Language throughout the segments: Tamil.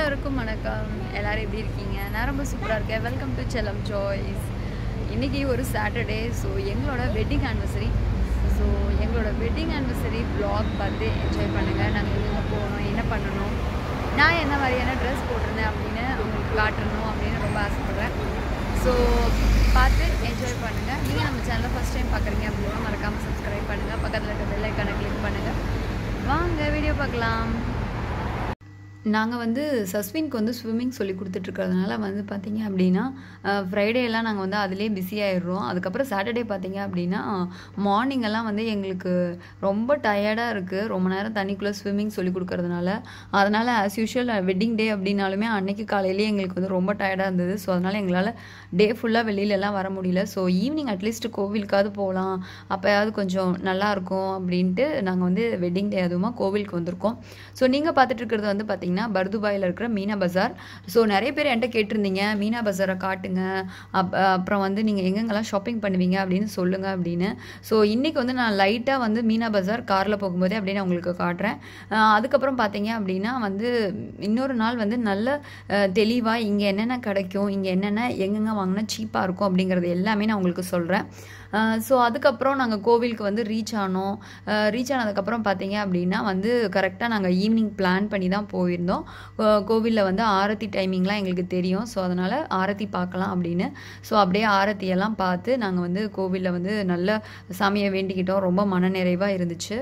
எல்லோருக்கும் வணக்கம் எல்லாரும் எப்படி இருக்கீங்க நான் ரொம்ப சூப்பராக இருக்கேன் வெல்கம் டு செல்லம் ஜாய்ஸ் இன்றைக்கி ஒரு சாட்டர்டே ஸோ எங்களோட வெட்டிங் ஆனிவர்சரி ஸோ எங்களோட வெட்டிங் ஆனிவர்சரி vlog பார்த்து என்ஜாய் பண்ணுங்கள் நாங்கள் எங்கெங்கே போகணும் என்ன பண்ணணும் நான் என்ன மாதிரியான ட்ரெஸ் போட்டிருந்தேன் அப்படின்னு உங்களுக்கு காட்டணும் அப்படின்னு ரொம்ப ஆசைப்பட்றேன் ஸோ பார்த்து என்ஜாய் பண்ணுங்கள் நீங்கள் நம்ம சேனலை ஃபஸ்ட் டைம் பார்க்குறீங்க அப்படின்னா மறக்காமல் சப்ஸ்கிரைப் பண்ணுங்கள் பக்கத்தில் இருக்க பெல் ஐக்கானை கிளிக் பண்ணுங்கள் வாங்க வீடியோ பார்க்கலாம் நாங்கள் வந்து சஸ்வின்க்கு வந்து ஸ்விம்மிங் சொல்லி கொடுத்துட்ருக்கறதுனால வந்து பார்த்தீங்க அப்படின்னா ஃப்ரைடே எல்லாம் நாங்கள் வந்து அதிலே பிஸி ஆயிடுறோம் அதுக்கப்புறம் சாட்டர்டே பார்த்தீங்க அப்படின்னா மார்னிங் எல்லாம் வந்து எங்களுக்கு ரொம்ப டயர்டாக இருக்குது ரொம்ப நேரம் தண்ணிக்குள்ளே ஸ்விம்மிங் சொல்லி கொடுக்கறதுனால அதனால் ஆஸ் யூஷுவல் வெட்டிங் டே அப்படின்னாலுமே அன்னைக்கு காலையிலேயே எங்களுக்கு வந்து ரொம்ப டயர்டாக இருந்தது ஸோ அதனால் எங்களால் டே ஃபுல்லாக வெளியிலலாம் வர முடியல ஸோ ஈவினிங் அட்லீஸ்ட் கோவிலுக்காவது போகலாம் அப்போயாவது கொஞ்சம் நல்லா இருக்கும் அப்படின்ட்டு நாங்கள் வந்து வெட்டிங் டே அதுவுமா கோவிலுக்கு வந்திருக்கோம் ஸோ நீங்கள் பார்த்துட்டு இருக்கிறது வந்து பார்த்தீங்கன்னா பர்துபாயில் இருக்கிற மீனா பஜார் ஸோ நிறைய பேர் என்கிட்ட கேட்டிருந்தீங்க மீனா பஜாரை காட்டுங்க அப் அப்புறம் வந்து நீங்கள் எங்கெங்கெல்லாம் ஷாப்பிங் பண்ணுவீங்க அப்படின்னு சொல்லுங்கள் அப்படின்னு ஸோ இன்றைக்கி வந்து நான் லைட்டாக வந்து மீனா பஜார் காரில் போகும்போதே அப்படியே நான் உங்களுக்கு காட்டுறேன் அஹ் அதுக்கப்புறம் பார்த்தீங்க அப்படின்னா வந்து இன்னொரு நாள் வந்து நல்ல தெளிவாக இங்கே என்னென்ன கிடைக்கும் இங்கே என்னென்ன எங்கெங்கே வாங்கினா சீப்பாக இருக்கும் அப்படிங்கிறது எல்லாமே நான் உங்களுக்கு சொல்கிறேன் ஸோ அதுக்கப்புறம் நாங்கள் கோவிலுக்கு வந்து ரீச் ஆனோம் ரீச் ஆனதுக்கப்புறம் பார்த்தீங்க அப்படின்னா வந்து கரெக்டாக நாங்கள் ஈவினிங் பிளான் பண்ணி தான் போயிருந்தோம் கோவிலில் வந்து ஆரத்தி டைமிங்லாம் எங்களுக்கு தெரியும் ஸோ அதனால் ஆரத்தி பார்க்கலாம் அப்படின்னு ஸோ அப்படியே ஆரத்தியெல்லாம் பார்த்து நாங்கள் வந்து கோவிலில் வந்து நல்ல சாமியை வேண்டிக்கிட்டோம் ரொம்ப மனநிறைவாக இருந்துச்சு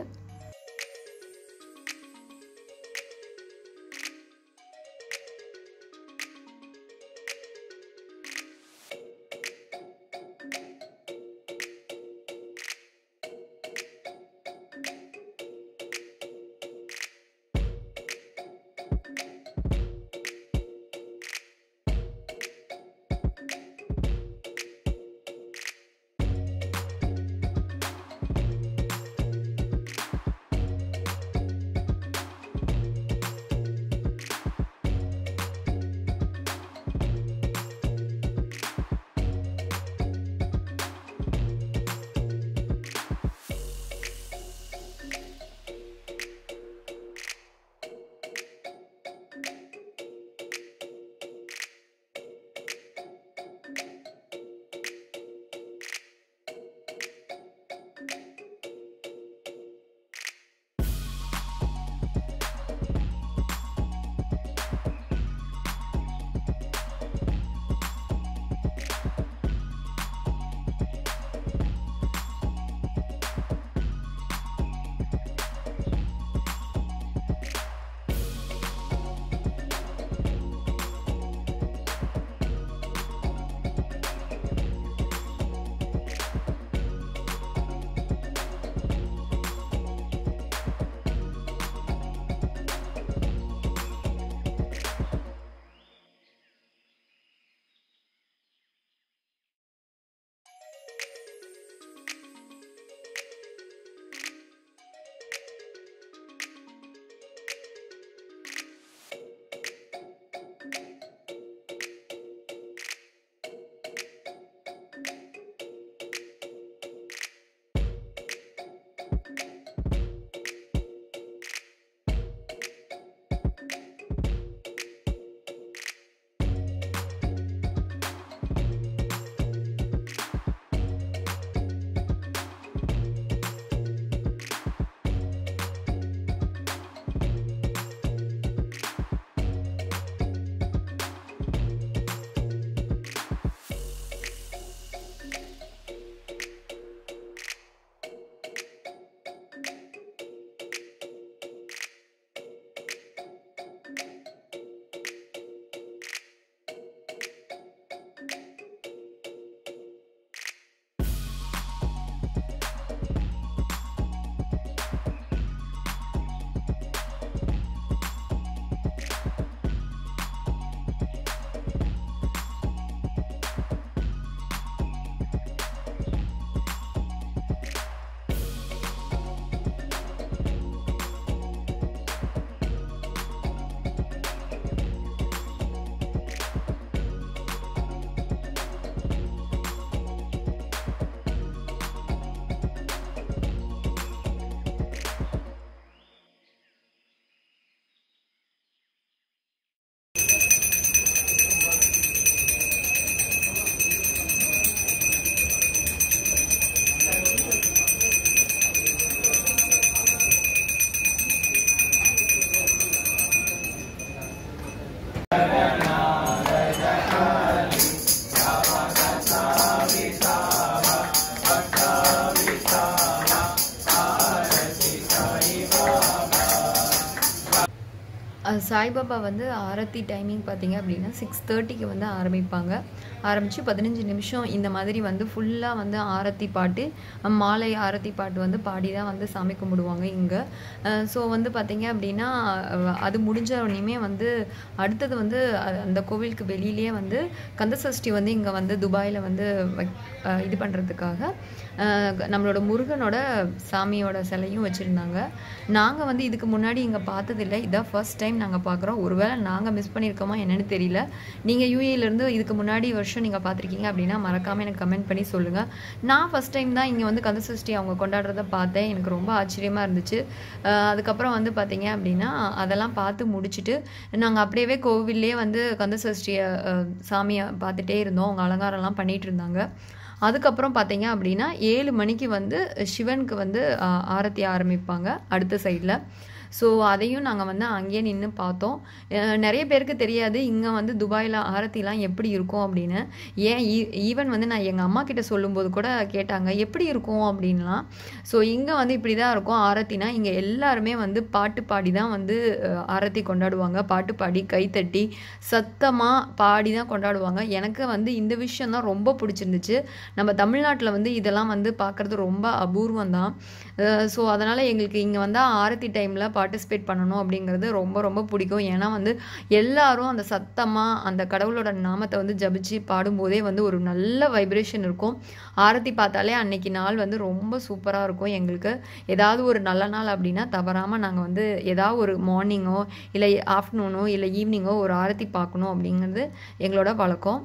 அஹ் சாய்பாபா வந்து ஆரத்தி டைமிங் பார்த்தீங்க அப்படின்னா சிக்ஸ் தேர்ட்டிக்கு வந்து ஆரம்பிப்பாங்க ஆரம்பித்து பதினஞ்சு நிமிஷம் இந்த மாதிரி வந்து ஃபுல்லாக வந்து ஆரத்தி பாட்டு அஹ் மாலை ஆரத்தி பாட்டு வந்து பாடி தான் வந்து சாமி கும்பிடுவாங்க இங்கே ஸோ வந்து பார்த்தீங்க அப்படின்னா அஹ் அது முடிஞ்ச உடனேயுமே வந்து அடுத்தது வந்து அ- அந்த கோவிலுக்கு வெளியிலேயே வந்து கந்தசஷ்டி வந்து இங்கே வந்து துபாயில் வந்து வைக்- அஹ் இது பண்ணுறதுக்காக நம்மளோட முருகனோட சாமியோட சிலையும் வச்சுருந்தாங்க நாங்கள் வந்து இதுக்கு முன்னாடி இங்கே பார்த்ததில்ல இதான் ஃபர்ஸ்ட் டைம் நாங்கள் பார்க்குறோம் ஒருவேளை நாங்கள் மிஸ் பண்ணியிருக்கோமா என்னன்னு தெரியல நீங்கள் யூஏலேருந்து இதுக்கு முன்னாடி வருஷம் நீங்கள் பார்த்துருக்கீங்க அப்படின்னா மறக்காமல் எனக்கு கமெண்ட் பண்ணி சொல்லுங்கள் நான் ஃபர்ஸ்ட் டைம் தான் இங்கே வந்து கந்தசஷ்டி அவங்க கொண்டாடுறத பார்த்தேன் எனக்கு ரொம்ப ஆச்சரியமாக இருந்துச்சு அஹ் அதுக்கப்புறம் வந்து பார்த்தீங்க அப்படின்னா அதெல்லாம் பார்த்து முடிச்சுட்டு நாங்கள் அப்படியே கோவில்லே வந்து கந்தசஷ்டியை அஹ், சாமியை பார்த்துட்டே இருந்தோம் அவங்க அலங்காரம்லாம் பண்ணிட்டு இருந்தாங்க அதுக்கப்புறம் பார்த்தீங்க அப்படின்னா ஏழு மணிக்கு வந்து சிவனுக்கு வந்து ஆ, ஆரத்தி ஆரம்பிப்பாங்க அடுத்த சைடில் ஸோ அதையும் நாங்கள் வந்து அங்கேயே நின்று பார்த்தோம் அஹ் நிறைய பேருக்கு தெரியாது இங்கே வந்து துபாயில் ஆரத்திலாம் எப்படி இருக்கும் அப்படின்னு ஏன் ஈவன் வந்து நான் எங்கள் அம்மா கிட்ட சொல்லும்போது கூட கேட்டாங்க எப்படி இருக்கும் அப்படின்லாம் ஸோ இங்கே வந்து இப்படி தான் இருக்கும் ஆரத்தினா இங்கே எல்லாருமே வந்து பாட்டு பாடி தான் வந்து அஹ், ஆரத்தி கொண்டாடுவாங்க பாட்டு பாடி கைத்தட்டி சத்தமாக பாடி தான் கொண்டாடுவாங்க எனக்கு வந்து இந்த விஷயம் தான் ரொம்ப பிடிச்சிருந்துச்சு நம்ம தமிழ்நாட்டில் வந்து இதெல்லாம் வந்து பார்க்குறது ரொம்ப அபூர்வம் தான் ஸோ அதனால் எங்களுக்கு இங்கே வந்து ஆரத்தி டைமில் பார்ட்டிசிபேட் பண்ணணும் அப்படிங்கிறது ரொம்ப ரொம்ப பிடிக்கும் ஏன்னா வந்து எல்லாரும் அந்த சத்தமாக அந்த கடவுளோட நாமத்தை வந்து ஜபிச்சு பாடும்போதே வந்து ஒரு நல்ல வைப்ரேஷன் இருக்கும் ஆரத்தி பார்த்தாலே அன்னைக்கு நாள் வந்து ரொம்ப சூப்பராக இருக்கும் எங்களுக்கு ஏதாவது ஒரு நல்ல நாள் அப்படின்னா தவறாமல் நாங்கள் வந்து ஏதாவது ஒரு மார்னிங்கோ இல்லை ஆஃப்டர்நூனோ இல்லை ஈவினிங்கோ ஒரு ஆரத்தி பார்க்கணும் அப்படிங்கிறது எங்களோட வழக்கம்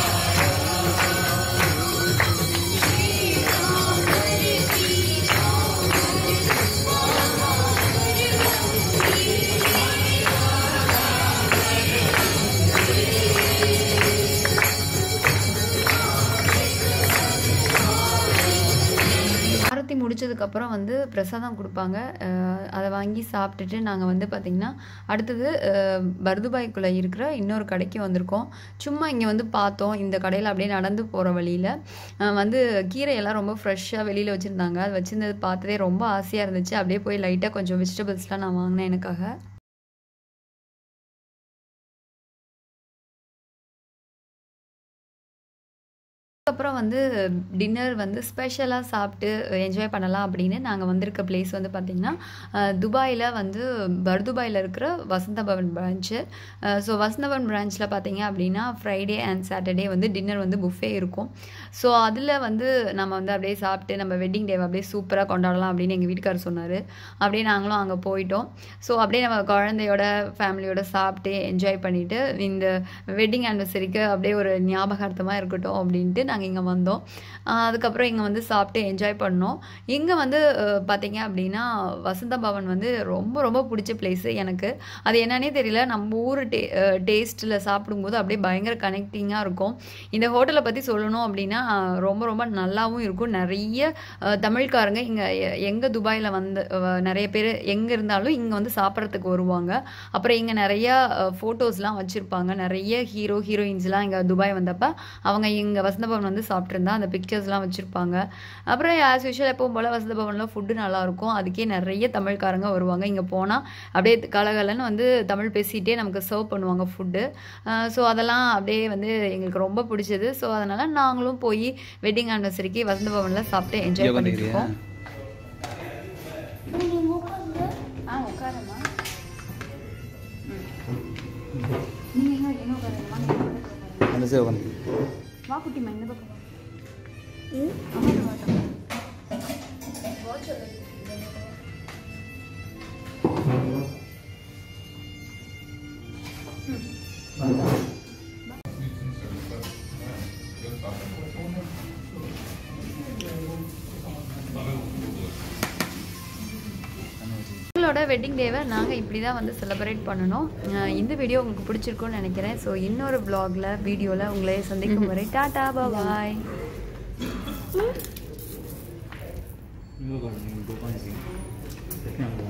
ஆரத்தி முடிச்சதுக்கப்புறம் வந்து பிரசாதம் கொடுப்பாங்க அஹ் அதை வாங்கி சாப்பிட்டுட்டு நாங்கள் வந்து பார்த்திங்கன்னா அடுத்தது அஹ் பர்துபாய்க்குள்ளே இருக்கிற இன்னொரு கடைக்கு வந்திருக்கோம் சும்மா இங்கே வந்து பார்த்தோம் இந்த கடையில் அப்படியே நடந்து போகிற வழியில் வந்து கீரையெல்லாம் ரொம்ப ஃப்ரெஷ்ஷாக வெளியில் வச்சுருந்தாங்க அது வச்சுருந்தது பார்த்ததே ரொம்ப ஆசையாக இருந்துச்சு அப்படியே போய் லைட்டாக கொஞ்சம் வெஜிடபிள்ஸ்லாம் நான் வாங்கினேன் எனக்காக அதுக்கப்புறம் வந்து டின்னர் வந்து ஸ்பெஷலாக சாப்பிட்டு என்ஜாய் பண்ணலாம் அப்படின்னு நாங்கள் வந்திருக்க பிளேஸ் வந்து பார்த்திங்கன்னா துபாயில் வந்து பர்துபாயில் இருக்கிற வசந்த பவன் பிரான்ச்சு ஸோ வசந்த பவன் பிரான்ச்சில் பார்த்தீங்க அப்படின்னா ஃப்ரைடே அண்ட் சாட்டர்டே வந்து டின்னர் வந்து புஃபே இருக்கும் ஸோ அதில் வந்து நம்ம வந்து அப்படியே சாப்பிட்டு நம்ம வெட்டிங் டேவை அப்படியே சூப்பராக கொண்டாடலாம் அப்படின்னு எங்கள் வீட்டுக்காரர் சொன்னார் அப்படியே நாங்களும் அங்கே போயிட்டோம் ஸோ அப்படியே நம்ம குழந்தையோட ஃபேமிலியோட சாப்பிட்டு என்ஜாய் பண்ணிவிட்டு இந்த வெட்டிங் ஆனிவர்சரிக்கு அப்படியே ஒரு ஞாபகார்த்தமாக இருக்கட்டும் அப்படின்ட்டு நாங்கள் இங்கே வந்தோம் ஆஹ் அதுக்கப்புறம் இங்கே வந்து சாப்பிட்டு என்ஜாய் பண்ணோம் இங்கே வந்து அஹ், பார்த்தீங்க அப்படின்னா வசந்த பவன் வந்து ரொம்ப ரொம்ப பிடிச்ச பிளேஸு எனக்கு அது என்னன்னே தெரியல நம்ம ஊர் டே டேஸ்ட்டில் சாப்பிடும்போது அப்படியே பயங்கர கனெக்டிங்காக இருக்கும் இந்த ஹோட்டலை பற்றி சொல்லணும் அப்படின்னா அஹ், ரொம்ப ரொம்ப நல்லாவும் இருக்கும் நிறைய அஹ், தமிழ்காரங்க இங்கே எங்கே துபாயில் வந்து அஹ், நிறைய பேர் எங்கே இருந்தாலும் இங்கே வந்து சாப்பிட்றதுக்கு வருவாங்க அப்புறம் இங்கே நிறைய ஃபோட்டோஸ்லாம் வச்சுருப்பாங்க நிறைய ஹீரோ ஹீரோயின்ஸ்லாம் இங்கே துபாய் வந்தப்போ அவங்க இங்கே வசந்த பவன் வந்து சாப்பிட்ருந்தா அந்த பிக்சர்ஸ்லாம் வச்சுருப்பாங்க அப்புறம் ஆஸ் யூஷுவல் எப்பவும் போல் வசந்த பவனில் ஃபுட்டு நல்லாயிருக்கும் அதுக்கே நிறைய தமிழ்காரங்க வருவாங்க இங்கே போனால் அப்படியே கலகலன்னு வந்து தமிழ் பேசிகிட்டே நமக்கு சர்வ் பண்ணுவாங்க ஃபுட்டு ஸோ அதெல்லாம் அப்படியே வந்து எங்களுக்கு ரொம்ப பிடிச்சது ஸோ அதனால் நாங்களும் போய் வெட்டிங் ஆனிவர்சரிக்கு வசந்த பவனில் சாப்பிட்டு என்ஜாய் பண்ணிட்டு இருக்கோம் ஆ உட்காரம்மா நீங்கள் எங்கே எங்கே உட்காருங்கம்மா அந்த சைடு உட்காந்து வா குட்டிமா இந்த பக்கம் வா அம்மா வா தம்பி. எங்களோட வெட்டிங் டேவை நாங்கள் இப்படி தான் வந்து செலிப்ரேட் பண்ணணும் அஹ் இந்த வீடியோ உங்களுக்கு பிடிச்சிருக்கும்னு நினைக்கிறேன் ஸோ இன்னொரு vlogல வீடியோவில் உங்களை சந்திக்கும் வரை டாடா பாய் இங்கே உட்காந்து நீங்கள் உட்காந்து